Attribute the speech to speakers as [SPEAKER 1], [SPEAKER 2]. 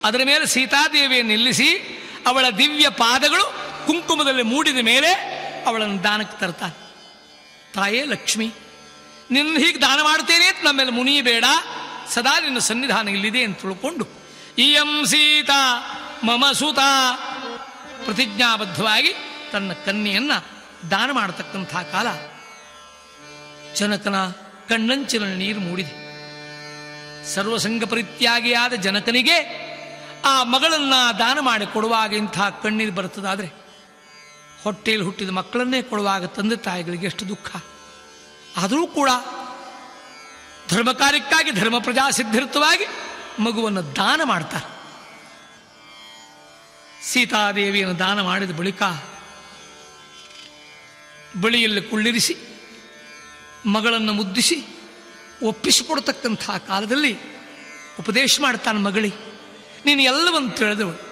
[SPEAKER 1] ಅದರ ಮೇಲೆ ಸೀತಾದೇವಿಯನ್ನು ನಿಲ್ಲಿಸಿ ಅವಳ ದಿವ್ಯ ಪಾದಗಳು ಕುಂಕುಮದಲ್ಲಿ ಮೂಡಿದ ಮೇಲೆ ಅವಳನ್ನು ದಾನಕ್ಕೆ ತರ್ತಾನೆ ತಾಯೇ ಲಕ್ಷ್ಮಿ ನಿನ್ನ ಹೀಗೆ ದಾನ ಮಾಡ್ತೇನೆ ಅಂತ ನಮ್ಮೆಲ್ಲ ಮುನಿಯಬೇಡ ಸದಾ ನಿನ್ನ ಸನ್ನಿಧಾನ ಇಲ್ಲಿದೆ ಅಂತ ತಿಳ್ಕೊಂಡು ಇಯಂ ಸೀತಾ ಮಮ ಸುತ ಪ್ರತಿಜ್ಞಾಬದ್ಧವಾಗಿ ತನ್ನ ಕನ್ಯೆಯನ್ನ ದಾನ ಮಾಡತಕ್ಕಂಥ ಕಾಲ ಜನಕನ ಕಣ್ಣಂಚಿನ ನೀರು ಮೂಡಿದೆ ಸರ್ವಸಂಗ ಪರಿತ್ಯಾಗಿಯಾದ ಜನಕನಿಗೆ ಆ ಮಗಳನ್ನ ದಾನ ಮಾಡಿ ಕೊಡುವಾಗ ಇಂಥ ಕಣ್ಣೀರು ಬರ್ತದಾದ್ರೆ ಹೊಟ್ಟೆಯಲ್ಲಿ ಹುಟ್ಟಿದ ಮಕ್ಕಳನ್ನೇ ಕೊಡುವಾಗ ತಂದೆ ತಾಯಿಗಳಿಗೆ ಎಷ್ಟು ದುಃಖ ಆದರೂ ಕೂಡ ಧರ್ಮ ಕಾರ್ಯಕ್ಕಾಗಿ ಧರ್ಮ ಪ್ರಜಾ ಸಿದ್ಧಿರ್ತವಾಗಿ ಮಗುವನ್ನು ದಾನ ಮಾಡ್ತಾರೆ ಸೀತಾದೇವಿಯನ್ನು ದಾನ ಮಾಡಿದ ಬಳಿಕ ಬಳಿಯಲ್ಲಿ ಕುಳ್ಳಿರಿಸಿ ಮಗಳನ್ನು ಮುದ್ದಿಸಿ ಒಪ್ಪಿಸಿಕೊಡ್ತಕ್ಕಂಥ ಕಾಲದಲ್ಲಿ ಉಪದೇಶ ಮಾಡ್ತಾನೆ ಮಗಳಿ ನೀನು ಎಲ್ಲವನ್ನು ತಿಳಿದವಳು